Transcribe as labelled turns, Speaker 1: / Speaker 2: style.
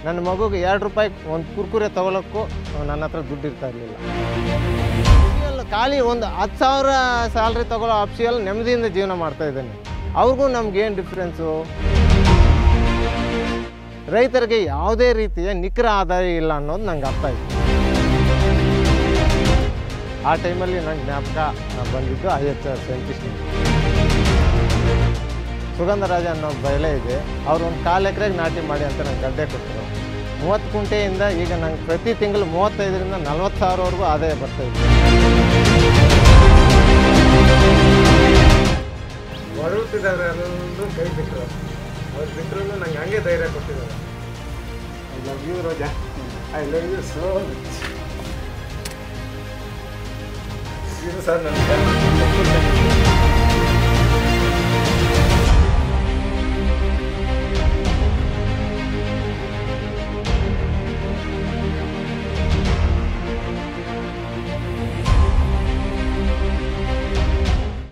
Speaker 1: ನನ್ನ ಮಗುಗೆ ಎರಡು ರೂಪಾಯಿ ಒಂದು ಕುರ್ಕುರೆ ತೊಗೊಳಕ್ಕೂ ನನ್ನ ಹತ್ರ ದುಡ್ಡು ಇರ್ತಾ ಇರಲಿಲ್ಲ ಖಾಲಿ ಒಂದು ಹತ್ತು ಸಾವಿರ ಸ್ಯಾಲ್ರಿ ತಗೊಳ್ಳೋ ಆಪ್ಷಿಯಲ್ ನೆಮ್ಮದಿಯಿಂದ ಜೀವನ ಮಾಡ್ತಾ ಇದ್ದಾನೆ ಅವ್ರಿಗೂ ನಮ್ಗೇನು ಡಿಫ್ರೆನ್ಸು ರೈತರಿಗೆ ಯಾವುದೇ ರೀತಿಯ ನಿಖರ ಆದಾಯ ಇಲ್ಲ ಅನ್ನೋದು ನಂಗೆ ಅರ್ಥ ಆಯಿತು ಆ ಟೈಮಲ್ಲಿ ನಂಗೆ ಜ್ಞಾಪಕ ಬಂದಿದ್ದು ಐ ಎಚ್ ಆರ್ ಸೈಂಟಿಸ್ಟ್ ಸುಗಂಧರಾಜ ಅನ್ನೋ ಬೆಳೆ ಇದೆ ಅವ್ರು ಒಂದು ಕಾಲು ಎಕರೆಗೆ ನಾಟಿ ಮಾಡಿ ಅಂತ ನಂಗೆ ಗಡ್ಡೆ ಕೊಟ್ಟರು ಮೂವತ್ತು ಕುಂಟೆಯಿಂದ ಈಗ ನಂಗೆ ಪ್ರತಿ ತಿಂಗಳು ಮೂವತ್ತೈದರಿಂದ ನಲ್ವತ್ತು ಸಾವಿರವರೆಗೂ ಆದಾಯ ಬರ್ತಾ ಇದೆ ಹೊರಟಿದ್ದವರೆಲ್ಲರೂ ಕೈ ಬಿಟ್ಟರು ಅವ್ರು ಬಿಟ್ಟರು ನಂಗೆ ಹಂಗೆ ಧೈರ್ಯ ಕೊಟ್ಟಿದ್ದಾರೆ I love you Roja I love you so much ಇದು ಸರ್ ನನ್ನ